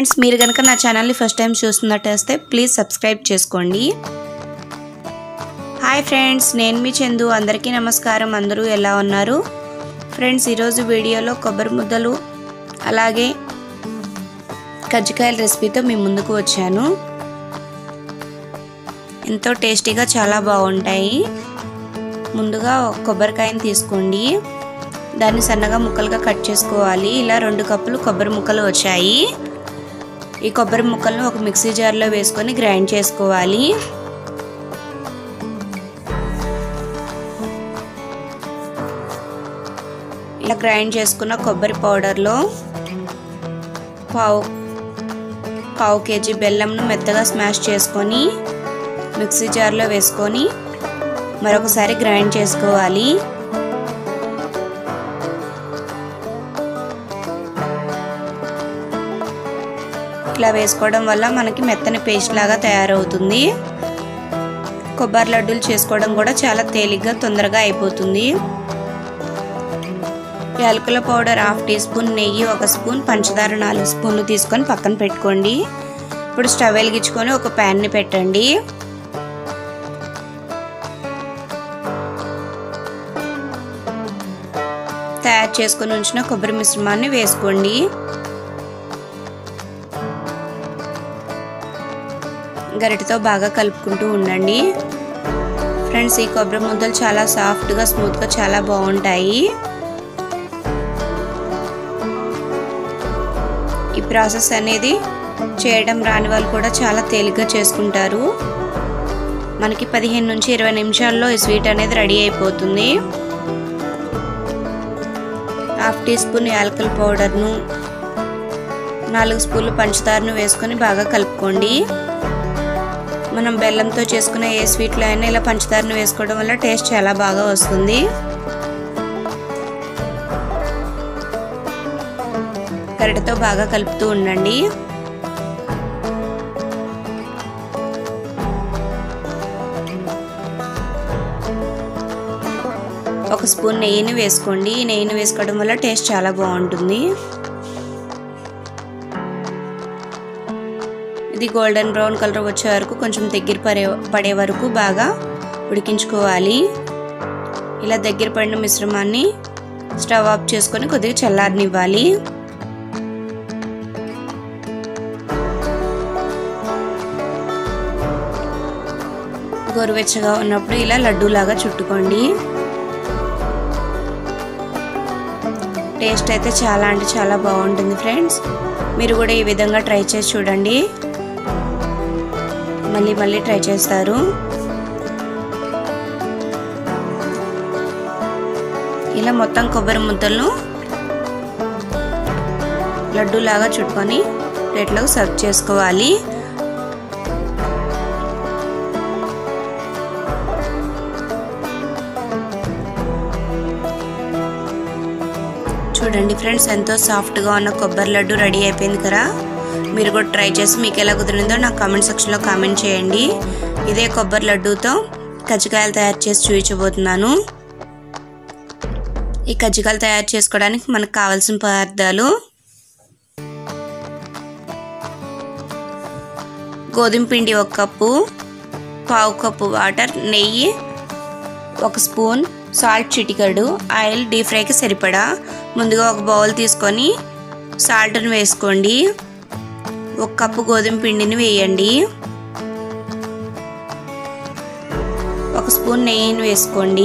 friends మీరు కనుక నా ఛానల్ని ఫస్ట్ టైం చూస్తున్నట్టయితే ప్లీజ్ సబ్స్క్రైబ్ చేసుకోండి హాయ్ ఫ్రెండ్స్ నేను మీ చందు అందరికీ నమస్కారం అందరూ ఎలా ఉన్నారు ఫ్రెండ్స్ ఈరోజు వీడియోలో కొబ్బరి ముద్దలు అలాగే కజ్జికాయల రెసిపీతో మీ ముందుకు వచ్చాను ఎంతో టేస్టీగా చాలా బాగుంటాయి ముందుగా కొబ్బరికాయని తీసుకోండి దాన్ని సన్నగా ముక్కలుగా కట్ చేసుకోవాలి ఇలా రెండు కప్పులు కొబ్బరి ముక్కలు వచ్చాయి ఈ కొబ్బరి ముక్కలను ఒక మిక్సీ జార్లో వేసుకొని గ్రైండ్ చేసుకోవాలి ఇలా గ్రైండ్ చేసుకున్న కొబ్బరి పౌడర్లో పావు పావు కేజీ బెల్లంను మెత్తగా స్మాష్ చేసుకొని మిక్సీ జార్లో వేసుకొని మరొకసారి గ్రైండ్ చేసుకోవాలి ఇట్లా వేసుకోవడం వల్ల మనకి మెత్తని పేస్ట్ లాగా తయారవుతుంది కొబ్బరి లడ్డూలు చేసుకోవడం కూడా చాలా తేలిగ్గా తొందరగా అయిపోతుంది యాలకుల పౌడర్ హాఫ్ టీ స్పూన్ నెయ్యి ఒక స్పూన్ పంచదార నాలుగు స్పూన్లు తీసుకొని పక్కన పెట్టుకోండి ఇప్పుడు స్టవ్ వెలిగించుకొని ఒక ప్యాన్ని పెట్టండి తయారు చేసుకొని ఉంచిన కొబ్బరి మిశ్రమాన్ని వేసుకోండి గరిటతో బాగా కలుపుకుంటూ ఉండండి ఫ్రెండ్స్ ఈ కొబ్బరి ముద్దలు చాలా సాఫ్ట్గా స్మూత్గా చాలా బాగుంటాయి ఈ ప్రాసెస్ అనేది చేయడం రాని వాళ్ళు కూడా చాలా తేలిగ్గా చేసుకుంటారు మనకి పదిహేను నుంచి ఇరవై నిమిషాల్లో ఈ స్వీట్ అనేది రెడీ అయిపోతుంది హాఫ్ టీ స్పూన్ యాలకల పౌడర్ను నాలుగు స్పూన్లు పంచదారను వేసుకొని బాగా కలుపుకోండి మనం బెల్లంతో చేసుకునే ఏ స్వీట్లో అయినా ఇలా పంచదారను వేసుకోవడం వల్ల టేస్ట్ చాలా బాగా వస్తుంది గరిటతో బాగా కలుపుతూ ఉండండి ఒక స్పూన్ నెయ్యిని వేసుకోండి ఈ నెయ్యిని వేసుకోవడం వల్ల టేస్ట్ చాలా బాగుంటుంది ఇది గోల్డెన్ బ్రౌన్ కలర్ వచ్చే వరకు కొంచెం దగ్గర పడే పడే వరకు బాగా ఉడికించుకోవాలి ఇలా దగ్గర పడిన మిశ్రమాన్ని స్టవ్ ఆఫ్ చేసుకొని కొద్దిగా చల్లారనివ్వాలి గోరువెచ్చగా ఉన్నప్పుడు ఇలా లడ్డూలాగా చుట్టుకోండి టేస్ట్ అయితే చాలా అంటే చాలా బాగుంటుంది ఫ్రెండ్స్ మీరు కూడా ఈ విధంగా ట్రై చేసి చూడండి మళ్ళీ మళ్ళీ ట్రై చేస్తారు ఇలా మొత్తం కొబ్బరి ముద్దలను లడ్డూలాగా చుట్టుకొని ప్లేట్లోకి సర్వ్ చేసుకోవాలి చూడండి ఫ్రెండ్స్ ఎంతో సాఫ్ట్గా ఉన్న కొబ్బరి లడ్డు రెడీ అయిపోయింది కదా మీరు కూడా ట్రై చేసి మీకు ఎలా కుదిరిందో నాకు కామెంట్ సెక్షన్లో కామెంట్ చేయండి ఇదే కొబ్బరి లడ్డూతో కజ్జికాయలు తయారు చేసి చూపించబోతున్నాను ఈ కజ్జికాయలు తయారు చేసుకోవడానికి మనకు కావాల్సిన పదార్థాలు గోధుమ పిండి ఒక కప్పు పావు కప్పు వాటర్ నెయ్యి ఒక స్పూన్ సాల్ట్ చిటికడు ఆయిల్ డీప్ ఫ్రైకి సరిపడా ముందుగా ఒక బౌల్ తీసుకొని సాల్ట్ని వేసుకోండి ఒక కప్పు గోధుమ పిండిని వేయండి ఒక స్పూన్ నెయ్యిని వేసుకోండి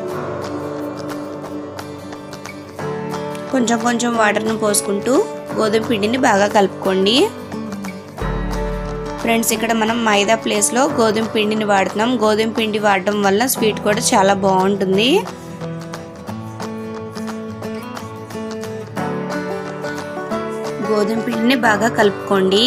కొంచెం కొంచెం వాటర్ను పోసుకుంటూ గోధుమ పిండిని బాగా కలుపుకోండి ఫ్రెండ్స్ ఇక్కడ మనం మైదా ప్లేస్లో గోధుమ పిండిని వాడుతున్నాం గోధుమ పిండి వాడడం వల్ల స్వీట్ కూడా చాలా బాగుంటుంది గోధుమ పిండిని బాగా కలుపుకోండి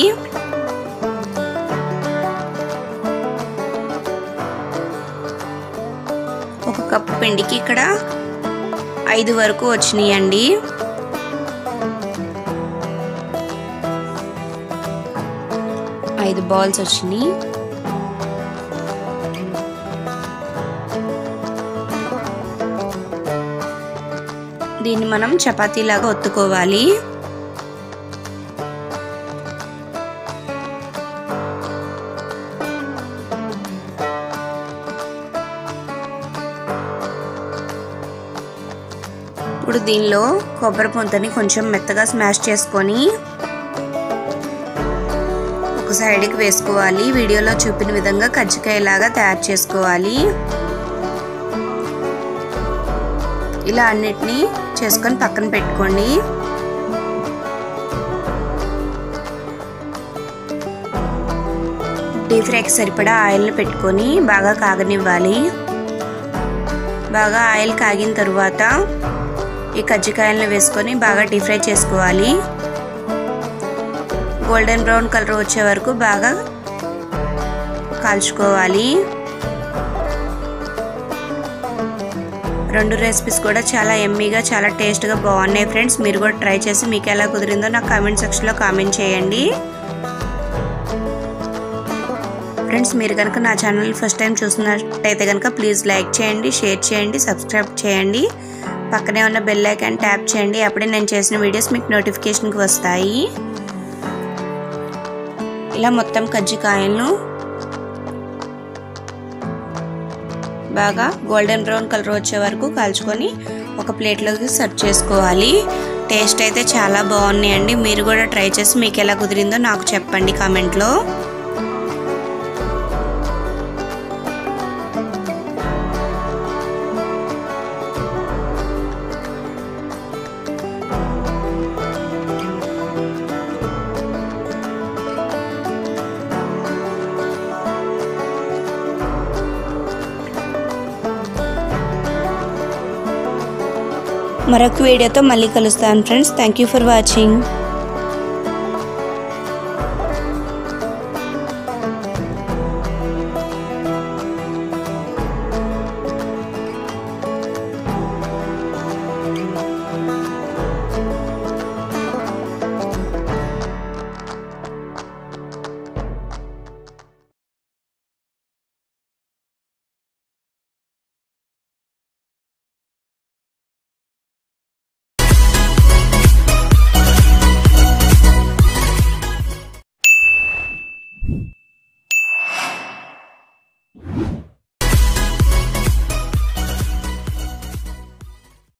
ఒక కప్పు పిండికి ఇక్కడ ఐదు వరకు వచ్చినాయండి ఐదు బాల్స్ వచ్చినాయి దీన్ని మనం చపాతీలాగా ఒత్తుకోవాలి ఇప్పుడు దీనిలో కొబ్బరి పొంతని కొంచెం మెత్తగా స్మాష్ చేసుకొని ఒక సైడ్కి వేసుకోవాలి వీడియోలో చూపిన విధంగా కజ్జికాయలాగా తయారు చేసుకోవాలి ఇలా అన్నిటినీ చేసుకొని పక్కన పెట్టుకోండి డీప్ ఫ్రైకి సరిపడా ఆయిల్ని పెట్టుకొని బాగా కాగనివ్వాలి బాగా ఆయిల్ కాగిన తరువాత ఈ కజ్జికాయలను వేసుకొని బాగా డీప్ ఫ్రై చేసుకోవాలి గోల్డెన్ బ్రౌన్ కలర్ వచ్చే వరకు బాగా కాల్చుకోవాలి రెండు రెసిపీస్ కూడా చాలా ఎమ్మీగా చాలా టేస్ట్గా బాగున్నాయి ఫ్రెండ్స్ మీరు కూడా ట్రై చేసి మీకు ఎలా కుదిరిందో నాకు కామెంట్ సెక్షన్లో కామెంట్ చేయండి ఫ్రెండ్స్ మీరు కనుక నా ఛానల్ ఫస్ట్ టైం చూసినట్టయితే కనుక ప్లీజ్ లైక్ చేయండి షేర్ చేయండి సబ్స్క్రైబ్ చేయండి పక్కనే ఉన్న బెల్ ఐకాన్ ట్యాప్ చేయండి అప్పుడే నేను చేసిన వీడియోస్ మీకు నోటిఫికేషన్కి వస్తాయి ఇలా మొత్తం కజ్జికాయలను బాగా గోల్డెన్ బ్రౌన్ కలర్ వచ్చే వరకు కాల్చుకొని ఒక ప్లేట్లోకి సర్వ్ చేసుకోవాలి టేస్ట్ అయితే చాలా బాగున్నాయండి మీరు కూడా ట్రై చేసి మీకు ఎలా కుదిరిందో నాకు చెప్పండి కామెంట్లో మరొక వీడియోతో మళ్ళీ కలుస్తాను friends thank you for watching